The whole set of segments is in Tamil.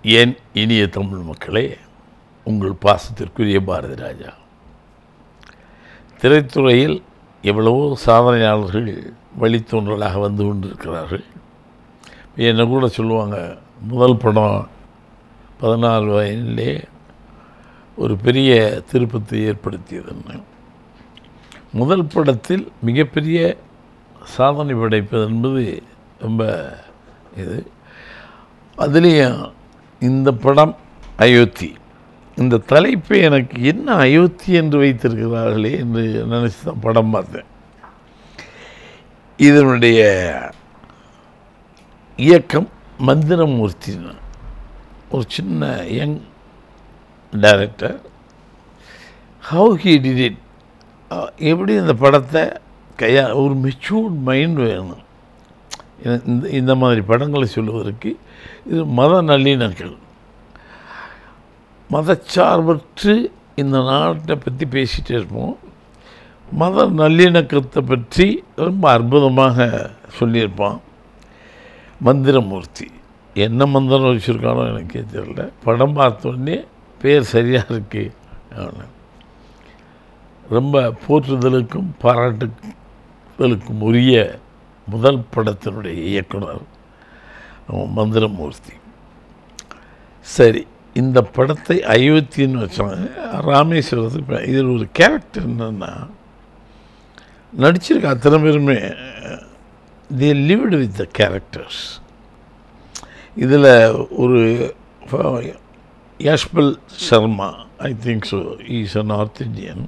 என் இனிய தமிழ் மக்களே உங்கள் பாசத்திற்குரிய பாரதி ராஜா திரைத்துறையில் எவ்வளவோ சாதனையாளர்கள் வழித்தோன்றலாக வந்து கொண்டிருக்கிறார்கள் என்ன கூட சொல்லுவாங்க முதல் படம் பதினாலு வயதிலே ஒரு பெரிய திருப்பத்தை ஏற்படுத்தியதுன்னு முதல் படத்தில் மிகப்பெரிய சாதனை படைப்பது என்பது ரொம்ப இது அதுலேயும் இந்த படம் அயோத்தி இந்த தலைப்பை எனக்கு என்ன அயோத்தி என்று வைத்திருக்கிறார்களே என்று நினச்சி தான் படம் பார்த்தேன் இதனுடைய இயக்கம் மந்திரமூர்த்தி ஒரு சின்ன young director how he did it எப்படி இந்த படத்தை கையா ஒரு மெச்சூர்ட் மைண்ட் வேணும் இந்த இந்த மாதிரி படங்களை சொல்லுவதற்கு இது மத நல்லிணக்கல் மதச்சார்பற்று இந்த நாட்டை பற்றி பேசிகிட்டே இருப்போம் மத நல்லிணக்கத்தை பற்றி ரொம்ப அற்புதமாக சொல்லியிருப்பான் மந்திரமூர்த்தி என்ன மந்திரம் வச்சுருக்கானோ எனக்கே தெரியல படம் பார்த்தோடனே பேர் சரியாக இருக்கு அவனை ரொம்ப போற்றுதலுக்கும் பாராட்டுதலுக்கும் உரிய முதல் படத்தினுடைய இயக்குனர் மந்திரமூர்த்தி சரி இந்த படத்தை அயோத்தின்னு வச்சாங்க ராமேஸ்வரத்துக்கு இதில் ஒரு கேரக்டர் என்னென்னா நடிச்சிருக்க அத்தனை பேருமே they lived with the characters இதில் ஒரு Yashpal Sharma I think so is a north Indian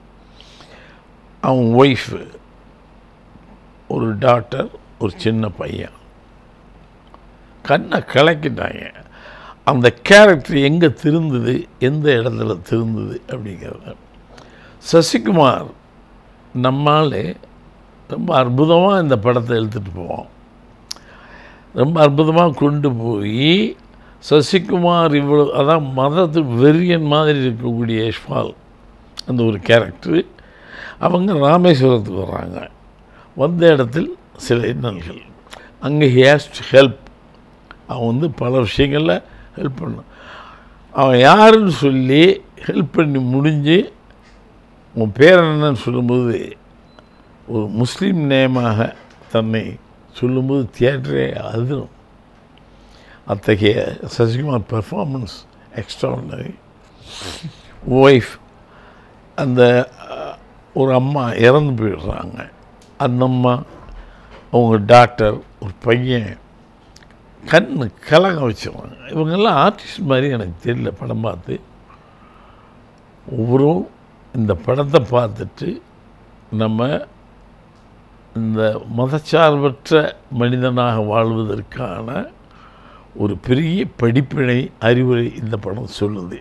அவன் ஒய்ஃபு ஒரு டாக்டர் ஒரு சின்ன பையன் கண்ணை கலக்கிட்டாங்க அந்த கேரக்டர் எங்கே திருந்தது எந்த இடத்துல திருந்தது அப்படிங்கிறத சசிகுமார் நம்மால் ரொம்ப அற்புதமாக இந்த படத்தை எடுத்துகிட்டு போவோம் ரொம்ப அற்புதமாக கொண்டு போய் சசிகுமார் இவ்வளோ அதான் மதத்து வெறியன் மாதிரி இருக்கக்கூடிய யஷ்பால் அந்த ஒரு கேரக்டரு அவங்க ராமேஸ்வரத்துக்கு வர்றாங்க வந்த இடத்தில் சில இன்னல்கள் அங்கே ஹேஸ் டு ஹெல்ப் அவன் வந்து பல விஷயங்களில் ஹெல்ப் பண்ணான் அவன் யாருன்னு சொல்லி ஹெல்ப் பண்ணி முடிஞ்சு உன் பேர் என்னன்னு சொல்லும்போது ஒரு முஸ்லீம் நேமாக தன்னை சொல்லும்போது தியேட்டரே அதிரும் அத்தகைய சசிகுமார் பெர்ஃபார்மன்ஸ் எக்ஸ்ட்ரானரி ஒய்ஃப் அந்த ஒரு அம்மா இறந்து போயிடுறாங்க அந்த அம்மா அவங்க டாக்டர் ஒரு பையன் கண் கலங்க வச்சுருவாங்க இவங்கெல்லாம் ஆர்டிஸ்ட் மாதிரி எனக்கு தெரியல படம் பார்த்து ஒவ்வொரும் இந்த படத்தை பார்த்துட்டு நம்ம இந்த மதச்சார்பற்ற மனிதனாக வாழ்வதற்கான ஒரு பெரிய படிப்பினை அறிவுரை இந்த படம் சொல்லுது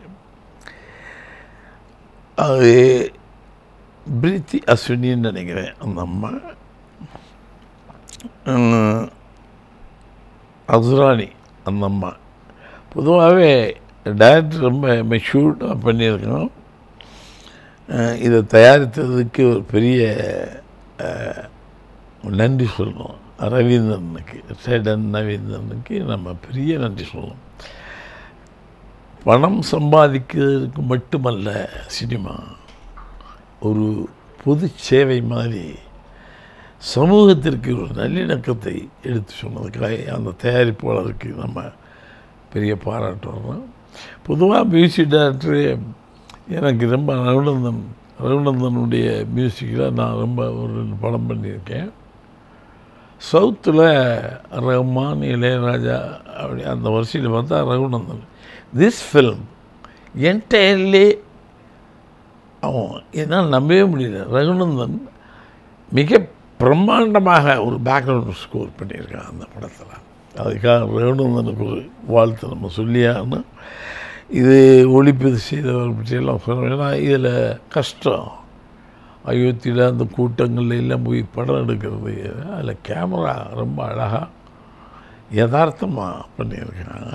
அது பிரீத்தி அஸ்வினின்னு நினைக்கிறேன் அந்த அம்மா அசுராணி அந்த அம்மா பொதுவாகவே டைரக்டர் ரொம்ப மெச்சூர்டாக பண்ணியிருக்கோம் இதை தயாரித்ததுக்கு ஒரு பெரிய நன்றி சொல்லணும் ரவீந்திரனுக்கு சேடன் ரவீந்திரனுக்கு நம்ம பெரிய நன்றி சொல்லணும் பணம் சம்பாதிக்கிறதுக்கு மட்டுமல்ல சினிமா ஒரு பொது சேவை மாதிரி சமூகத்திற்கு ஒரு நல்லிணக்கத்தை எடுத்து சொன்னதுக்காக அந்த தயாரிப்பாளருக்கு நம்ம பெரிய பாராட்டுறோம் பொதுவாக மியூசிக் டைரக்டரு எனக்கு ரொம்ப ரகுநந்தன் ரகுநந்தனுடைய மியூசிக்கில் நான் ரொம்ப ஒரு ரெண்டு படம் பண்ணியிருக்கேன் சவுத்தில் ரஹ்மான் இளையராஜா அப்படி அந்த வரிசையில் பார்த்தா ரகுநந்தன் திஸ் ஃபில்ம் என்டையர்லி அவன் என்னால் நம்பவே முடியல ரகுநந்தன் மிக பிரம்மாண்டமாக ஒரு பேக்ரவுண்ட் ஸ்கோர் பண்ணியிருக்கான் அந்த படத்தில் அதுக்காக ரகுநந்தனுக்கு ஒரு வாழ்த்து நம்ம சொல்லியாகணும் இது ஒளிப்பதிவு செய்தவர் பற்றியெல்லாம் சொல்லணும் ஏன்னா இதில் கஷ்டம் அயோத்தியில் அந்த கூட்டங்களில் எல்லாம் போய் படம் எடுக்கிறது அதில் கேமரா ரொம்ப அழகாக யதார்த்தமாக பண்ணியிருக்காங்க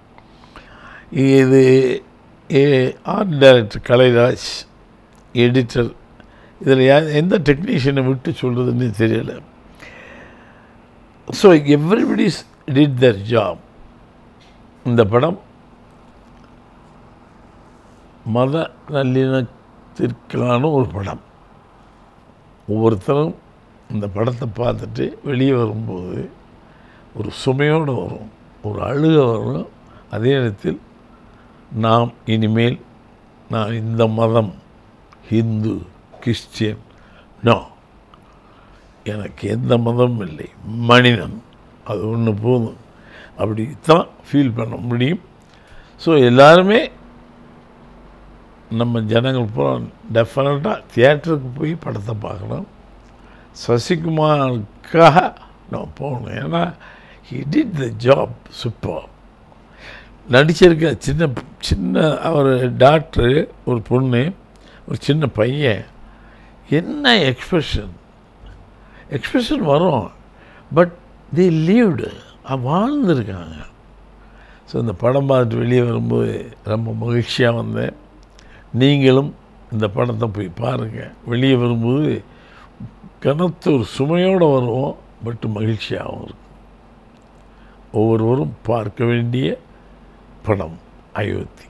இது ஆர்ட் டைரக்டர் கலைராஜ் எடிட்டர் இதில் யா எந்த டெக்னீஷியனை விட்டு சொல்கிறதுன்னு தெரியல so everybody's did their job இந்த படம் மத நல்லிணத்திற்கான ஒரு படம் ஒவ்வொருத்தரும் இந்த படத்தை பார்த்துட்டு வெளியே வரும்போது ஒரு சுமையோடு வரும் ஒரு அழுக வரும் அதே நேரத்தில் நாம் இனிமேல் நான் இந்த மதம் ஹிந்து கிறிஸ்டியன் நோ எனக்கு எந்த மதமும் இல்லை மனிதன் அது ஒன்று போதும் அப்படி தான் ஃபீல் பண்ண முடியும் ஸோ எல்லாருமே நம்ம ஜனங்கள் பூரா டெஃபினட்டாக தியேட்டருக்கு போய் படத்தை பார்க்கணும் சசிகுமாருக்காக நான் போகணும் ஏன்னா he did the job super நடிச்சிருக்க சின்ன சின்ன அவர் டாக்டரு ஒரு பொண்ணு ஒரு சின்ன பையன் என்ன எக்ஸ்பிரஷன் எக்ஸ்பிரஷன் வரும் பட் தி லீவ்டு வாழ்ந்துருக்காங்க ஸோ இந்த படம் பார்த்துட்டு வெளியே வரும்போது ரொம்ப மகிழ்ச்சியாக வந்தேன் நீங்களும் இந்த படத்தை போய் பாருங்கள் வெளியே வரும்போது கனத்த ஒரு சுமையோடு வருவோம் பட் மகிழ்ச்சியாகவும் இருக்கும் ஒவ்வொருவரும் பார்க்க வேண்டிய படம் அயோத்தி